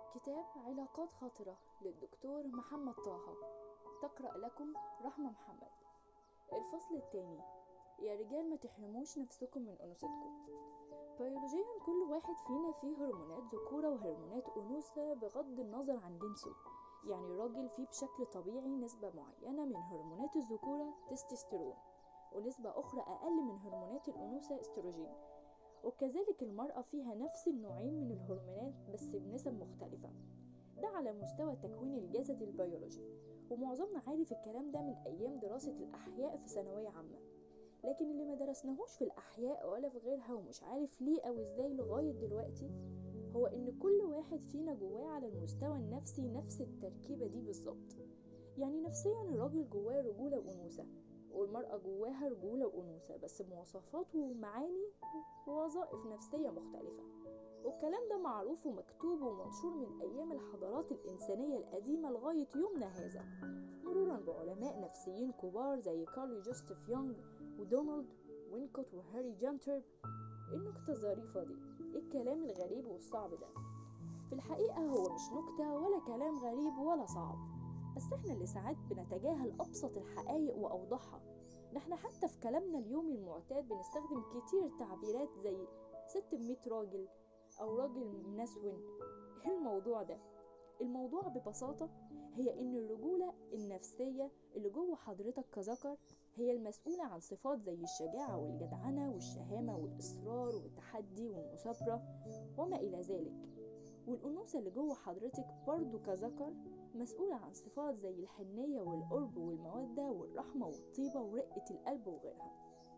كتاب علاقات خاطرة للدكتور محمد طه تقرأ لكم رحمة محمد الفصل الثاني يا رجال ما تحرموش نفسكم من أنوثتكم بيولوجيا كل واحد فينا فيه هرمونات ذكورة وهرمونات أنوثة بغض النظر عن جنسه يعني الراجل فيه بشكل طبيعي نسبة معينة من هرمونات الذكورة تستوستيرون ونسبة أخرى أقل من هرمونات الأنوثة استروجين وكذلك المرأة فيها نفس النوعين من الهرمونات بس بنسب مختلفة ده على مستوى التكوين الجسدي البيولوجي ومعظمنا عارف الكلام ده من أيام دراسة الأحياء في ثانوية عامة لكن اللي ما درسناهوش في الأحياء ولا في غيرها ومش عارف ليه أو إزاي لغاية دلوقتي هو إن كل واحد فينا جواه على المستوى النفسي نفس التركيبة دي بالظبط يعني نفسيا الراجل جواه رجولة وأنوثة والمرأة جواها رجولة وأنوثة بس بمواصفات ومعاني ووظائف نفسية مختلفة والكلام ده معروف ومكتوب ومنشور من أيام الحضارات الإنسانية القديمة لغاية يومنا هذا مرورا بعلماء نفسيين كبار زي كارل جوستيف يونغ ودونالد وينكوت وهاري جانترب النكتة الظريفة دي إيه الكلام الغريب والصعب ده في الحقيقة هو مش نكتة ولا كلام غريب ولا صعب بس احنا اللي ساعات بنتجاهل أبسط الحقائق وأوضحها ده احنا حتى في كلامنا اليومي المعتاد بنستخدم كتير تعبيرات زي ست بمية راجل أو راجل منسون ايه الموضوع ده؟ الموضوع ببساطة هي إن الرجولة النفسية اللي جوه حضرتك كذكر هي المسؤولة عن صفات زي الشجاعة والجدعنة والشهامة والإصرار والتحدي والمثابرة وما إلى ذلك والأنوثة اللي جوه حضرتك برضو كذكر مسؤولة عن صفات زي الحنية والقرب والمودة والرحمة والطيبة ورقة القلب وغيرها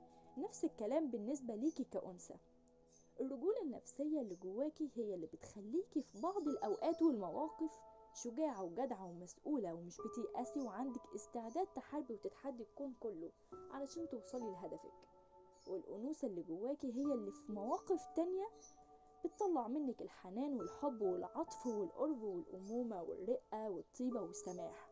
نفس الكلام بالنسبة ليكي كأنثى الرجولة النفسية اللي جواكي هي اللي بتخليكي في بعض الأوقات والمواقف شجاعة وجدعة ومسؤولة ومش بتيأسي وعندك استعداد تحاربي وتتحدي الكون كله علشان توصلي لهدفك والأنوثة اللي جواكي هي اللي في مواقف تانية بتطلع منك الحنان والحب والعطف والقرب والأمومة والرقة والطيبة والسماح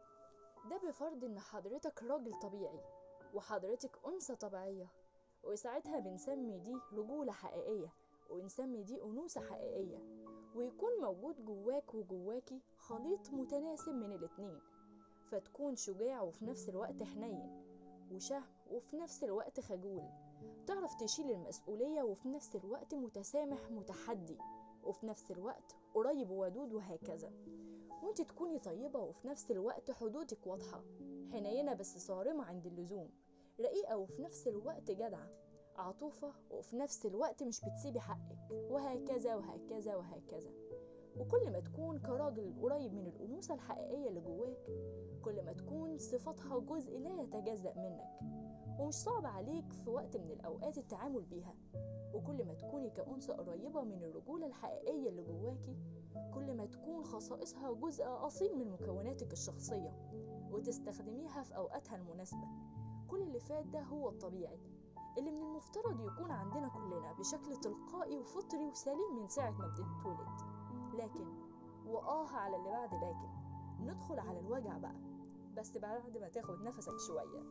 ده بفرض إن حضرتك راجل طبيعي وحضرتك أنثى طبيعية وساعتها بنسمي دي رجولة حقيقية ونسمي دي أنوثة حقيقية ويكون موجود جواك وجواكي خليط متناسب من الاتنين فتكون شجاع وفي نفس الوقت حنين وشهم وفي نفس الوقت خجول تعرف تشيل المسؤولية وفي نفس الوقت متسامح متحدي وفي نفس الوقت قريب وودود وهكذا وانت تكوني طيبة وفي نفس الوقت حدودك واضحة حنينة بس صارمة عند اللزوم رقيقة وفي نفس الوقت جدعة عطوفة وفي نفس الوقت مش بتسيبي حقك وهكذا وهكذا وهكذا وكل ما تكون كراجل قريب من الأنوثة الحقيقية اللي جواك كل ما تكون صفاتها جزء لا يتجزأ منك ومش صعب عليك في وقت من الأوقات التعامل بيها وكل ما تكوني كأنثى قريبة من الرجولة الحقيقية اللي جواكي كل ما تكون خصائصها جزء أصيل من مكوناتك الشخصية وتستخدميها في أوقاتها المناسبة كل اللي فات ده هو الطبيعي اللي من المفترض يكون عندنا كلنا بشكل تلقائي وفطري وسليم من ساعة ما بنتولد لكن وآه على اللي بعد لكن ندخل على الوجع بقى بس بعد ما تاخد نفسك شوية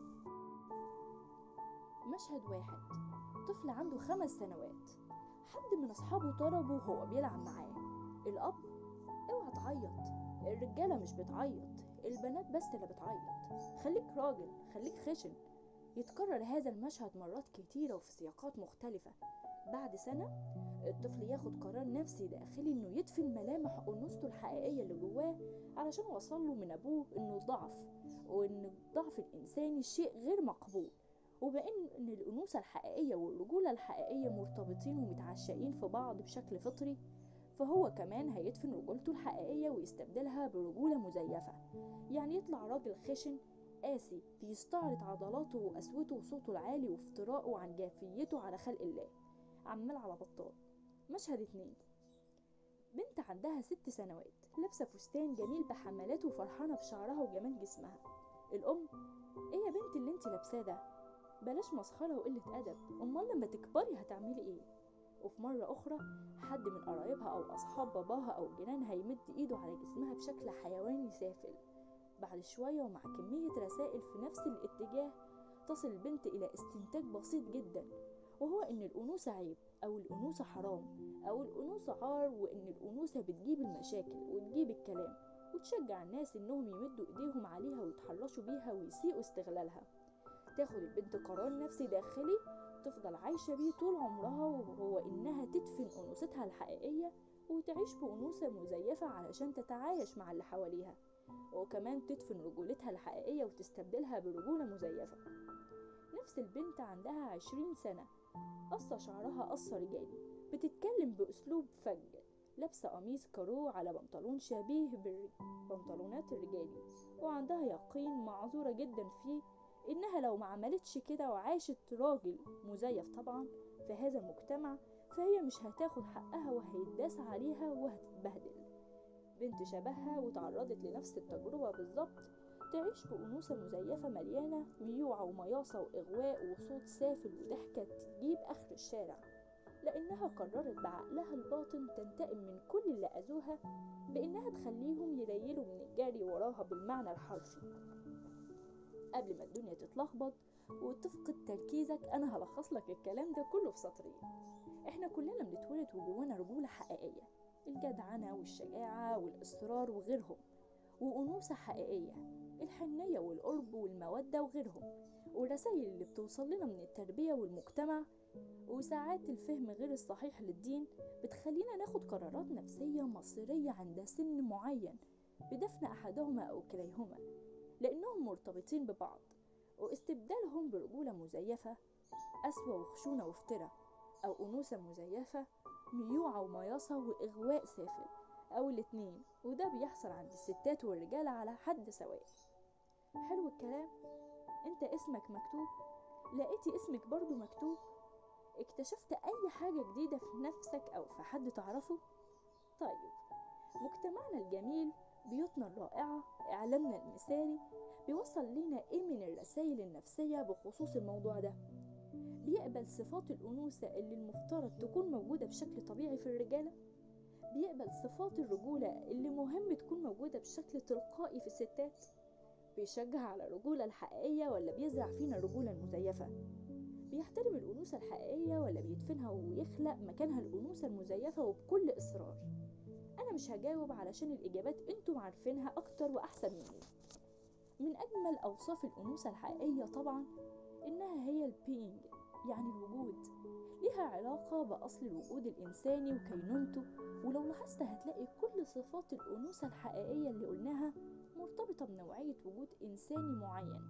مشهد واحد طفل عنده خمس سنوات حد من أصحابه طلبه وهو بيلعب معاه الأب اوعى تعيط الرجالة مش بتعيط البنات بس اللي بتعيط خليك راجل خليك خشن يتكرر هذا المشهد مرات كتيرة وفي سياقات مختلفة بعد سنة الطفل ياخد قرار نفسي داخلي انه يدفن ملامح انوثته الحقيقية اللي جواه علشان وصله من ابوه انه ضعف وان الضعف الانساني شيء غير مقبول وبان ان الانوثة الحقيقية والرجولة الحقيقية مرتبطين ومتعشقين في بعض بشكل فطري فهو كمان هيدفن رجولته الحقيقية ويستبدلها برجولة مزيفة يعني يطلع راجل خشن قاسي بيستعرض عضلاته وقسوته وصوته العالي وافتراءه عن جافيته على خلق الله عمال على بطال مشهد اتنين بنت عندها ست سنوات لابسة فستان جميل بحمالات وفرحانة بشعرها وجمال جسمها الأم ايه يا بنت اللي انت لابساه ده بلاش مسخرة وقلة أدب أمال لما تكبري هتعملي ايه وفي مرة أخرى حد من قرايبها أو أصحاب باباها أو جيرانها يمد إيده على جسمها بشكل حيواني سافل بعد شوية ومع كمية رسائل في نفس الاتجاه تصل البنت إلى استنتاج بسيط جدا وهو إن الأنوثة عيب أو الأنوثة حرام أو الأنوثة عار وإن الأنوثة بتجيب المشاكل وتجيب الكلام وتشجع الناس إنهم يمدوا إيديهم عليها ويتحرشوا بيها ويسيئوا استغلالها تاخد البنت قرار نفسي داخلي تفضل عايشة بيه طول عمرها وهو إنها تدفن أنوثتها الحقيقية وتعيش بأنوثة مزيفة علشان تتعايش مع اللي حواليها وكمان تدفن رجولتها الحقيقية وتستبدلها برجولة مزيفة نفس البنت عندها عشرين سنة قصة شعرها قصة رجالي بتتكلم بأسلوب فج لابسة قميص كارو على بنطلون شبيه بالبنطلونات الرجالي وعندها يقين معذورة جدا فيه إنها لو ما عملتش كده وعاشت راجل مزيف طبعا في هذا المجتمع فهي مش هتاخد حقها وهيتداس عليها وهتتبهدل بنت شبهها وتعرضت لنفس التجربة بالظبط تعيش بأنوثة مزيفة مليانة ميوعة ومياصة وإغواء وصوت سافل وضحكة تجيب آخر الشارع لأنها قررت بعقلها الباطن تنتقم من كل اللي أذوها بإنها تخليهم يليلوا من الجري وراها بالمعنى الحرفي قبل ما الدنيا تتلخبط وتفقد تركيزك أنا هلخص لك الكلام ده كله في سطرين إحنا كلنا بنتولد وجوانا رجولة حقيقية الجدعنة والشجاعة والإصرار وغيرهم وأنوثة حقيقية الحنية والقرب والمودة وغيرهم والرسائل اللي بتوصل لنا من التربية والمجتمع وساعات الفهم غير الصحيح للدين بتخلينا ناخد قرارات نفسية مصيرية عند سن معين بدفن أحدهما أو كليهما لأنهم مرتبطين ببعض واستبدالهم برجولة مزيفة أسوأ وخشونة وافتراء أو أنوثة مزيفة ميوعة ومياصة وإغواء سافل أو الاتنين وده بيحصل عند الستات والرجالة على حد سواء حلو الكلام انت اسمك مكتوب لقيتي اسمك برضو مكتوب اكتشفت اي حاجة جديدة في نفسك او في حد تعرفه طيب مجتمعنا الجميل بيوتنا الرائعة اعلامنا المثالي بيوصل لينا ايه من الرسائل النفسية بخصوص الموضوع ده بيقبل صفات الأنوثة اللي المفترض تكون موجودة بشكل طبيعي في الرجالة بيقبل صفات الرجولة اللي مهم تكون موجودة بشكل تلقائي في الستات بيشجع على الرجولة الحقيقية ولا بيزرع فينا الرجولة المزيفة بيحترم الأنوثة الحقيقية ولا بيدفنها ويخلق مكانها الأنوثة المزيفة وبكل إصرار أنا مش هجاوب علشان الإجابات أنتم عارفينها أكتر وأحسن مني من أجمل أوصاف الأنوثة الحقيقية طبعا إنها هي البينج يعني الوجود ليها علاقة بأصل الوجود الإنساني وكينونته ولو لاحظت هتلاقي كل صفات الأنوثة الحقيقية اللي قلناها مرتبطة بنوعية وجود إنساني معين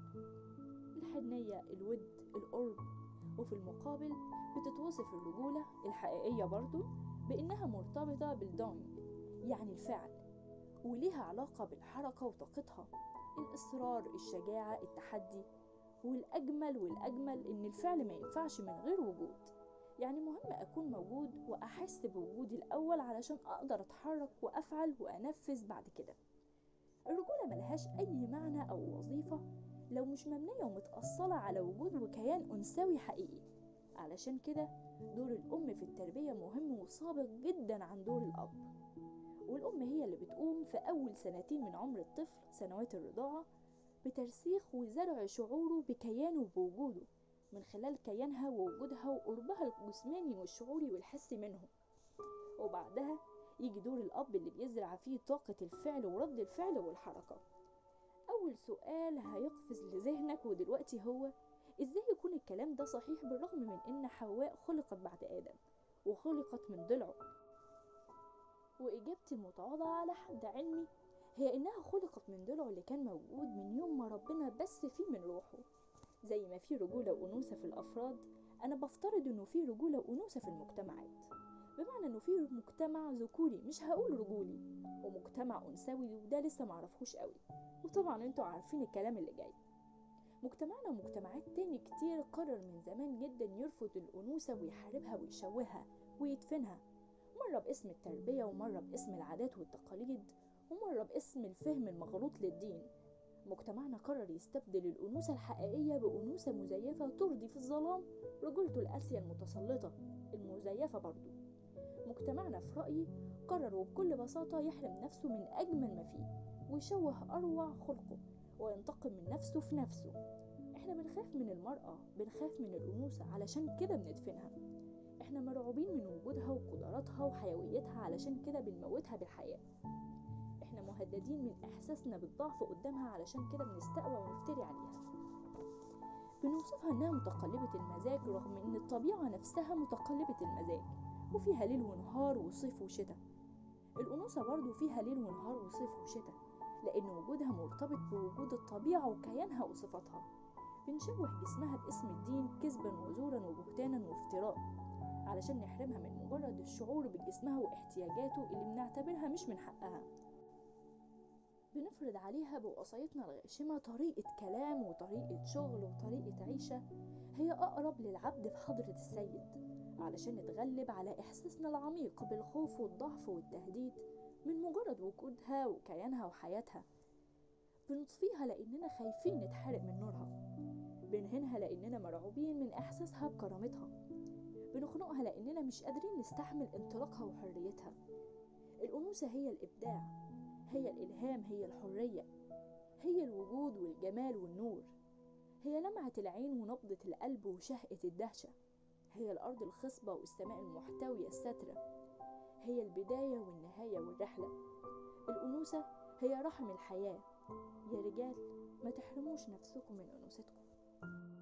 الحنية الود القرب وفي المقابل بتتوصف الرجولة الحقيقية برضو بإنها مرتبطة بالدوينج يعني الفعل وليها علاقة بالحركة وطاقتها الإصرار الشجاعة التحدي والأجمل والأجمل إن الفعل ما ينفعش من غير وجود يعني مهم أكون موجود وأحس بوجودي الأول علشان أقدر أتحرك وأفعل وأنفذ بعد كده الرجولة ملهاش أي معنى أو وظيفة لو مش مبنية ومتأصلة على وجود وكيان أنثوي حقيقي علشان كده دور الأم في التربية مهم وسابق جدا عن دور الأب والأم هي اللي بتقوم في أول سنتين من عمر الطفل سنوات الرضاعة بترسيخ وزرع شعوره بكيانه وبوجوده من خلال كيانها ووجودها وقربها الجسماني والشعوري والحسي منهم وبعدها يجي دور الأب اللي بيزرع فيه طاقة الفعل ورد الفعل والحركة أول سؤال هيقفز لذهنك ودلوقتي هو إزاي يكون الكلام ده صحيح بالرغم من إن حواء خلقت بعد آدم وخلقت من ضلعه وإجابتي المتواضعة على حد علمي هي إنها خلقت من ضلعه اللي كان موجود من يوم ما ربنا بث فيه من روحه زي ما في رجولة وأنوثة في الأفراد أنا بفترض إنه في رجولة وأنوثة في المجتمعات بمعنى إنه في مجتمع ذكوري مش هقول رجولي ومجتمع أنثوي وده لسه معرفهوش قوي وطبعا انتوا عارفين الكلام اللي جاي مجتمعنا ومجتمعات تاني كتير قرر من زمان جدا يرفض الأنوثة ويحاربها ويشوهها ويدفنها مرة باسم التربية ومرة باسم العادات والتقاليد ومرة باسم الفهم المغلوط للدين مجتمعنا قرر يستبدل الأنوثة الحقيقية بأنوثة مزيفة ترضي في الظلام رجولته القاسية المتسلطة المزيفة برضو مجتمعنا في رأيي قرر وبكل بساطة يحرم نفسه من أجمل ما فيه ويشوه أروع خلقه وينتقم من نفسه في نفسه احنا بنخاف من المرأة بنخاف من الأنوثة علشان كده بندفنها احنا مرعوبين من وجودها وقدراتها وحيويتها علشان كده بنموتها بالحياة احنا مهددين من احساسنا بالضعف قدامها علشان كده بنستقوى ونفتري عليها بنوصفها انها متقلبة المزاج رغم ان الطبيعة نفسها متقلبة المزاج وفيها ليل ونهار وصيف وشتاء الأنوثة برضو فيها ليل ونهار وصيف وشتاء لأن وجودها مرتبط بوجود الطبيعة وكيانها وصفاتها بنشوه جسمها باسم الدين كذبا وزورا وبهتانا وافتراء علشان نحرمها من مجرد الشعور بجسمها واحتياجاته اللي بنعتبرها مش من حقها بنفرض عليها بوصايتنا الغاشمة طريقة كلام وطريقة شغل وطريقة عيشة هي أقرب للعبد في حضرة السيد علشان نتغلب على إحساسنا العميق بالخوف والضعف والتهديد من مجرد وجودها وكيانها وحياتها بنطفيها لأننا خايفين نتحرق من نورها بنهنها لأننا مرعوبين من إحساسها بكرامتها بنخنقها لأننا مش قادرين نستحمل انطلاقها وحريتها الأنوثة هي الإبداع هي الإلهام هي الحرية هي الوجود والجمال والنور هي لمعة العين ونبضة القلب وشهقة الدهشة هي الأرض الخصبة والسماء المحتوية السترة هي البداية والنهاية والرحلة الأنوثة هي رحم الحياة يا رجال ما تحرموش نفسكم من أنوثتكم